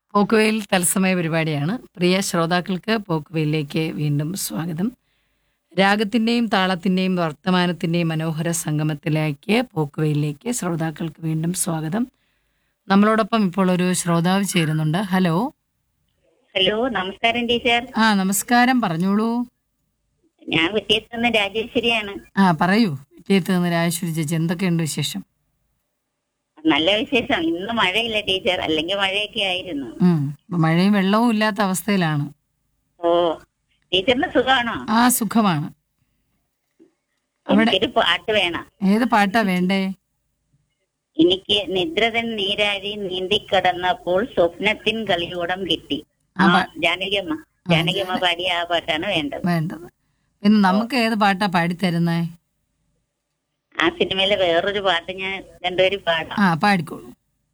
പോക്കുവെയിൽ തത്സമയ പരിപാടിയാണ് പ്രിയ ശ്രോതാക്കൾക്ക് പോക്കുവെയിലേക്ക് വീണ്ടും സ്വാഗതം രാഗത്തിൻ്റെയും താളത്തിൻ്റെയും വർത്തമാനത്തിൻ്റെയും മനോഹര സംഗമത്തിലേക്ക് പോക്കുവെയിലേക്ക് ശ്രോതാക്കൾക്ക് വീണ്ടും സ്വാഗതം നമ്മളോടൊപ്പം ഇപ്പോൾ ഒരു ശ്രോതാവ് ചേരുന്നുണ്ട് ഹലോ ഹലോ നമസ്കാരം ടീച്ചർ ആ നമസ്കാരം പറഞ്ഞോളൂ ഞാൻ വിദ്യത്തിൽ നിന്ന് രാജേശ്വരിയാണ് ആ പറയൂ വിട്ടിയത്ത് നിന്ന് രാജേശ്വരി ചേച്ചി എന്തൊക്കെയുണ്ട് വിശേഷം നല്ല വിശേഷം ഇന്ന് മഴയില്ല ടീച്ചർ അല്ലെങ്കിൽ മഴയൊക്കെ ആയിരുന്നു ഉം ഇപ്പൊ മഴയും വെള്ളവും ഇല്ലാത്ത അവസ്ഥയിലാണ് ഓ ടീച്ചറിന് സുഖമാണോ ആ സുഖമാണ് അവിടെ എനിക്കൊരു പാട്ട് വേണം ഏത് പാട്ടാ വേണ്ടേ എനിക്ക് നിദ്രതൻ നീരാഴി നീന്തിക്കടന്നപ്പോൾ സ്വപ്നത്തിൻ കളിയോടം കിട്ടി ആ ആ പാ- ജാനകിയമ്മ ജാനകിയമ്മ പാടിയ ആ പാട്ടാണ് വേണ്ടത് വേണ്ടത് പിന്നെ നമുക്ക് ഏത് പാട്ടാ പാടിത്തരുന്നേ ആ സിനിമയിലെ വേറൊരു പാട്ട് ഞാൻ രണ്ടുപേരും പാടാം ആ പാടിക്കോളൂ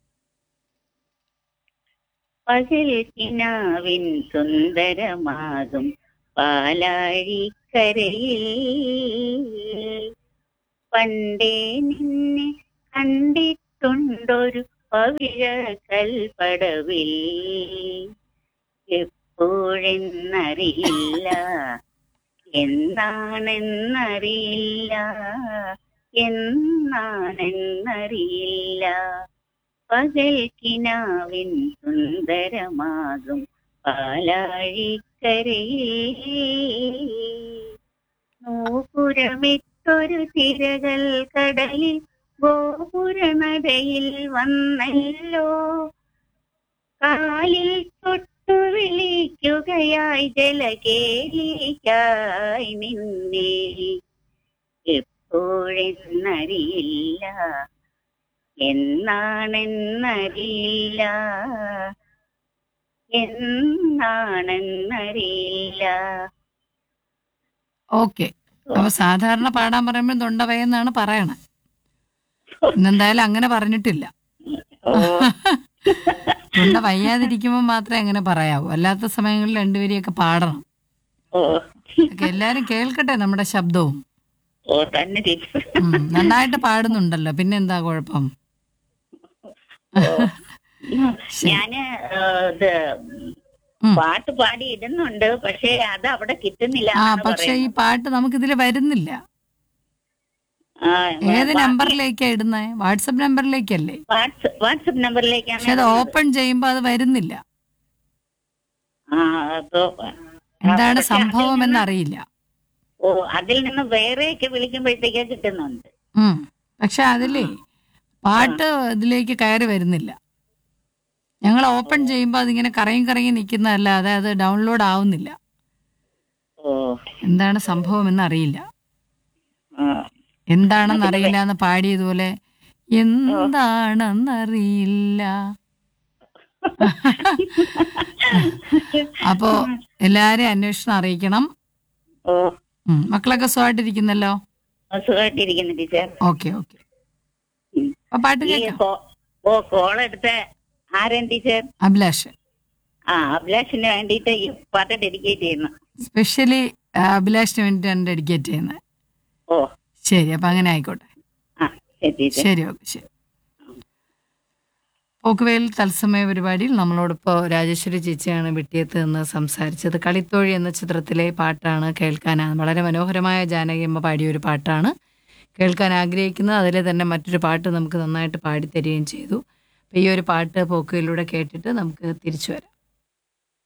പകൽ കിനാവിൻ സുന്ദരമാകും പാലാഴിക്കരയിൽ പണ്ടേ നിന്നെ കണ്ടിട്ടുണ്ടൊരു പവിഴ കൽപ്പടവിൽ എപ്പോഴെന്നറിയില്ല എന്നാണെന്നറിയില്ല എന്നാണെന്നറിയില്ല പകൽ കിനാവിൻ സുന്ദരമാകും പാലാഴിക്കരയിൽ നൂപുരമിട്ടൊരു തിരകൾ കടലിൽ ഗോപുരനടയിൽ വന്നല്ലോ കാലിൽ തൊട്ടു വിളിക്കുകയായി ജലകേലിക്കായി നിന്നെ എപ്പോഴെന്നറിയില്ല എന്നാണെന്നറിയില്ല എന്നാണെന്നറിയില്ല ഓക്കെ അപ്പൊ സാധാരണ പാടാൻ പറയുമ്പോൾ തൊണ്ടവയെന്നാണ് പറയണേ ഇന്നെന്തായാലും അങ്ങനെ പറഞ്ഞിട്ടില്ല ഓ തൊണ്ട വയ്യാതിരിക്കുമ്പോൾ മാത്രമേ അങ്ങനെ പറയാവൂ അല്ലാത്ത സമയങ്ങളിൽ രണ്ടുപേരെയൊക്കെ പാടണം ഓ ഒക്കെ എല്ലാരും കേൾക്കട്ടെ നമ്മുടെ ശബ്ദവും ഓ തന്നെ ടീച്ചർ ഉം, നന്നായിട്ട് പാടുന്നുണ്ടല്ലോ പിന്നെ എന്താ കുഴപ്പം ഞാന് ആ, ഇത് ഉം. പാട്ട് പാടി ഇടുന്നുണ്ട് പക്ഷെ അത് അവിടെ കിട്ടുന്നില്ല ആ എന്നാണ് പക്ഷെ ഈ പറയുന്നത്. പാട്ട് നമുക്കിതിൽ വരുന്നില്ല ആ, ഏത് ബാക്കി നമ്പറിലേക്കാ ഇടുന്നേ വാട്സപ്പ് നമ്പറിലേക്കല്ലേ വാട്സ്- വാട്സപ്പ് നമ്പറിലേക്കാണ് പക്ഷെ അത് ഓപ്പൺ ചെയ്യുമ്പോൾ അത് വരുന്നില്ല ആ, അപ്പൊ എന്താണ് പക്ഷെ സംഭവം അതിൽ നിന്ന് എന്നറിയില്ല ഓ അതിൽ നിന്ന് വേറെയൊക്കെ വിളിക്കുമ്പോഴത്തേക്ക് കിട്ടുന്നുണ്ട് ഉം. പക്ഷെ അതിലേ പാട്ട് ഇതിലേക്ക് കയറി വരുന്നില്ല ഞങ്ങൾ ഓപ്പൺ ചെയ്യുമ്പോൾ അതിങ്ങനെ കറയും കറങ്ങി നിൽക്കുന്നതല്ലാതെ അത് ഡൗൺലോഡ് ആവുന്നില്ല ഓ എന്താണ് സംഭവം എന്നറിയില്ല ആ. എന്താണെന്ന് അറിയില്ല എന്ന് പാടിയതുപോലെ എന്താണെന്നറിയില്ല അപ്പോ എല്ലാരെയും അന്വേഷണം അറിയിക്കണം ഓ ഉം. മക്കളൊക്കെ സുഖമായിട്ടിരിക്കുന്നല്ലോ സുഖമായിട്ടിരിക്കുന്നു ടീച്ചർ ഓക്കെ ഓക്കെ ഉം. അപ്പൊ പാട്ട് ഈ കേൾക്കാം കോ- ഓ കോൾ എടുത്ത ആരാൻ ടീച്ചർ അഭിലാഷ് ആ അഭിലാഷിന് വേണ്ടിയിട്ട് ഈ പാട്ട് ഡെഡിക്കേറ്റ് ചെയ്യുന്നു സ്പെഷ്യലി അഭിലാഷിന് വേണ്ടിയിട്ടാണ് ഡെഡിക്കേറ്റ് ചെയ്യുന്നത് ഓ ശരി അപ്പൊ അങ്ങനെ ആയിക്കോട്ടെ ആ ശരി ടീച്ചർ ശരി ഓക്കെ ശരി പോക്കുവേൽ തത്സമയ പരിപാടിയിൽ നമ്മളോടൊപ്പം രാജേശ്വരി ചേച്ചിയാണ് വിട്ടിയത്ത് നിന്ന് സംസാരിച്ചത് കളിത്തോഴി എന്ന ചിത്രത്തിലെ പാട്ടാണ് കേൾക്കാനാണ് വളരെ മനോഹരമായ ജാനകിയമ്മ പാടിയ ഒരു പാട്ടാണ് കേൾക്കാൻ ആഗ്രഹിക്കുന്നത് അതിലെ തന്നെ മറ്റൊരു പാട്ട് നമുക്ക് നന്നായിട്ട് പാടിത്തരികയും ചെയ്തു അപ്പോൾ ഈ ഒരു പാട്ട് പോക്കുവയിലൂടെ കേട്ടിട്ട് നമുക്ക് തിരിച്ചു വരാം